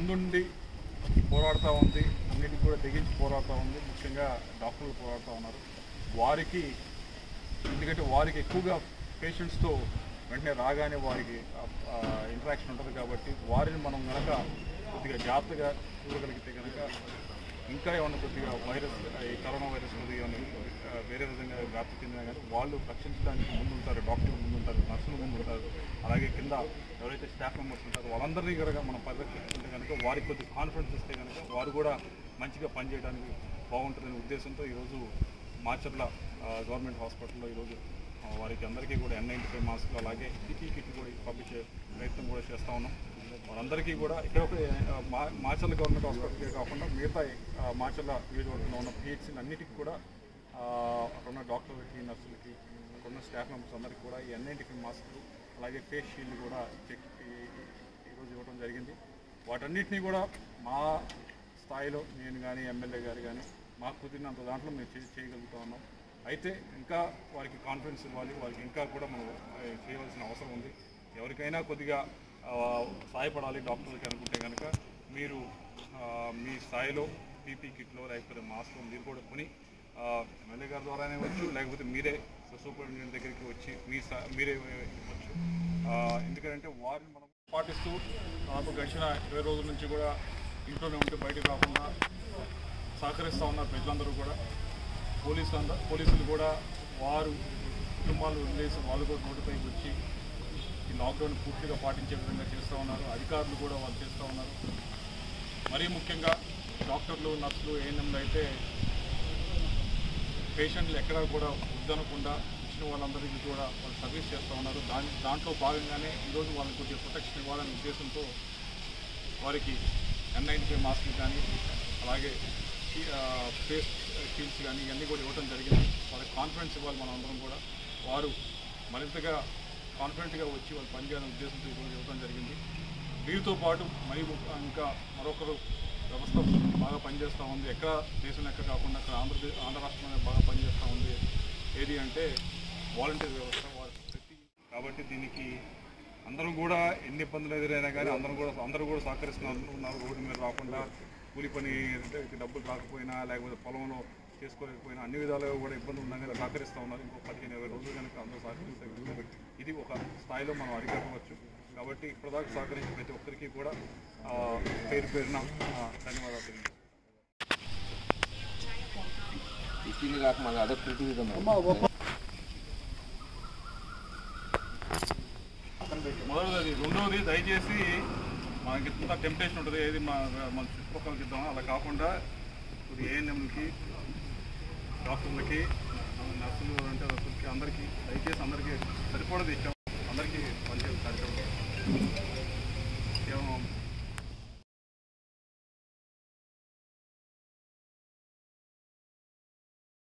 ముందుండి పోరాడుతూ ఉంది అన్నిటికీ కూడా తెగించి పోరాడుతూ ఉంది ముఖ్యంగా డాక్టర్లు పోరాడుతూ ఉన్నారు వారికి ఎందుకంటే వారికి ఎక్కువగా పేషెంట్స్తో వెంటనే రాగానే వారికి ఇంటరాక్షన్ ఉంటుంది కాబట్టి వారిని మనం కనుక కొద్దిగా జాగ్రత్తగా చూడగలిగితే కనుక ఇంకా ఏమన్నా కొద్దిగా వైరస్ ఈ కరోనా వైరస్ కొద్దిగా ఏమన్నా, ఆ, వేరే విధంగా వ్యాప్తి చెందినా కానీ వాళ్ళు రక్షించడానికి ముందు ఉంటారు డాక్టర్లు ముందు ఉంటారు నర్సులు ముందు ఉంటారు అలాగే కింద ఎవరైతే స్టాఫ్ మెంబర్స్ ఉంటారో వాళ్ళందరినీ కనుక మనం పరిరక్షించుకుంటే కనుక వారికి కొద్దిగా కాన్ఫిడెన్స్ ఇస్తే కనుక వారు కూడా మంచిగా పనిచేయడానికి బాగుంటుందనే ఉద్దేశంతో ఈరోజు మాచర్ల ఆ, గవర్నమెంట్ హాస్పిటల్లో ఈరోజు ఆ, వారికి అందరికీ కూడా ఎన్ నైంటీ ఫైవ్ మాస్కులు అలాగే పిపీ కిట్ కూడా పంపించే ప్రయత్నం కూడా చేస్తూ ఉన్నాం వారందరికీ కూడా ఇక్కడ ఒక ఆ, మా మాచర్ల గవర్నమెంట్ హాస్పిటల్కే కాకుండా మిగతా ఆ, మాచర్ల నియోజకవర్గంలో ఉన్న పిహెచ్సీలు అన్నిటికీ కూడా ఆ, అక్కడ ఉన్న డాక్టర్లకి నర్సులకి అక్కడ ఉన్న స్టాఫ్ మెంబర్స్ అందరికీ కూడా ఈ ఎన్ నైంటీ ఫైవ్ మాస్కులు అలాగే ఫేస్ షీల్డ్ కూడా చెక్ ఈ- ఈరోజు ఇవ్వడం జరిగింది వాటన్నిటినీ కూడా మా స్థాయిలో నేను కానీ ఎమ్మెల్యే గారు కానీ మాకు కుదిరినంత దాంట్లో మేము చే- చేయగలుగుతా ఉన్నాం అయితే ఇంకా వారికి కాన్ఫిడెన్స్ ఇవ్వాలి వారికి ఇంకా కూడా మనం ఆ, చేయవలసిన అవసరం ఉంది ఎవరికైనా కొద్దిగా ఆ, సహాయపడాలి డాక్టర్లకి అనుకుంటే కనుక మీరు ఆ, మీ స్థాయిలో పీపీ కిట్లో లేకపోతే మాస్క్ మీరు కూడా కొని ఆ, ఎమ్మెల్యే గారి ద్వారానే వచ్చు లేకపోతే మీరే సూపరింటెండెంట్ దగ్గరికి వచ్చి మీ సా- మీరే ఇవ్వచ్చు ఆ, ఎందుకంటే వారిని మనం పాటిస్తూ దాదాపు గడిచిన ఇరవై రోజుల నుంచి కూడా ఇంట్లోనే ఉంటే బయటకు రాకుండా సహకరిస్తూ ఉన్నారు ప్రజలందరూ కూడా పోలీసులు అందరూ పోలీసులు కూడా వారు కుటుంబాలు వదిలేసి వాళ్ళు కూడా రోడ్డుపైకి వచ్చి ఈ లాక్డౌన్ పూర్తిగా పాటించే విధంగా చేస్తూ ఉన్నారు అధికారులు కూడా వాళ్ళు చేస్తూ ఉన్నారు మరీ ముఖ్యంగా డాక్టర్లు నర్సులు ఏఎన్ఎంలు అయితే పేషెంట్లు ఎక్కడా కూడా వద్దనకుండా ఇచ్చిన వాళ్ళందరికీ కూడా వాళ్ళు సర్వీస్ చేస్తూ ఉన్నారు దాని దాంట్లో భాగంగానే ఈరోజు వాళ్ళకి కొద్దిగా ప్రొటెక్షన్ ఇవ్వాలనే ఉద్దేశంతో వారికి ఎన్ నైంటీ ఫైవ్ మాస్కులు కానీ అలాగే షీ- ఆ, ఫేస్ షీల్డ్స్ కానీ ఇవన్నీ కూడా ఇవ్వడం జరిగింది వాళ్ళకి కాన్ఫిడెన్స్ ఇవ్వాలి మనం అందరం కూడా వారు మరింతగా కాన్ఫిడెంట్గా వచ్చి వాళ్ళు పనిచేయాలనే ఉద్దేశంతో ఈరోజు ఇవ్వడం జరిగింది వీరితో పాటు మరి ము- ఇంకా మరొకరు వ్యవస్థ బాగా పనిచేస్తూ ఉంది ఎక్కడ దేశం ఎక్కడ కాకుండా అక్కడ ఆంధ్రప్రదేశ్ ఆంధ్ర రాష్ట్రంలో బాగా పనిచేస్తూ ఉంది ఏది అంటే వాలంటీర్ వ్యవస్థ వారు ప్రతి కాబట్టి దీనికి అందరూ కూడా ఎన్ని ఇబ్బందులు ఎదురైనా కానీ అందరూ కూడా అందరూ కూడా సహకరిస్తున్నారు ఉన్నారు రోడ్డు మీద రాకుండా కూలి పని అంటే డబ్బులు రాకపోయినా లేకపోతే పొలంలో చేసుకోలేకపోయినా అన్ని విధాలుగా కూడా ఇబ్బందులు ఉన్నా కానీ సహకరిస్తూ ఉన్నారు ఇంకో పదిహేను ఇరవై రోజులు కనుక అందరూ సహకరిస్తే కనుక ఇది ఒక స్థాయిలో మనం అధిగమించవచ్చు కాబట్టి ఇప్పటిదాకా సహకరించిన ప్రతి ఒక్కరికి కూడా ఆ, పేరు పేరున ఆ, ధన్యవాదాలు తెలియజేస్తాను ఇచ్చింది కాక మళ్ళీ అదొక ప్రీతి విధంగా మొదటిది అది రెండవది దయచేసి మనకి ఇంత టెంప్టేషన్ ఉంటుంది ఏది మన మన చుట్టుపక్కలకి ఇద్దాం అలా కాకుండా ఇప్పుడు ఏఎన్ఎంలకి డాక్టర్లకి నర్సులు అంటే నర్సులకి అందరికీ దయచేసి అందరికీ సరిపడది ఇచ్చాం అందరికీ పనిచేయాలి కార్యక్రమం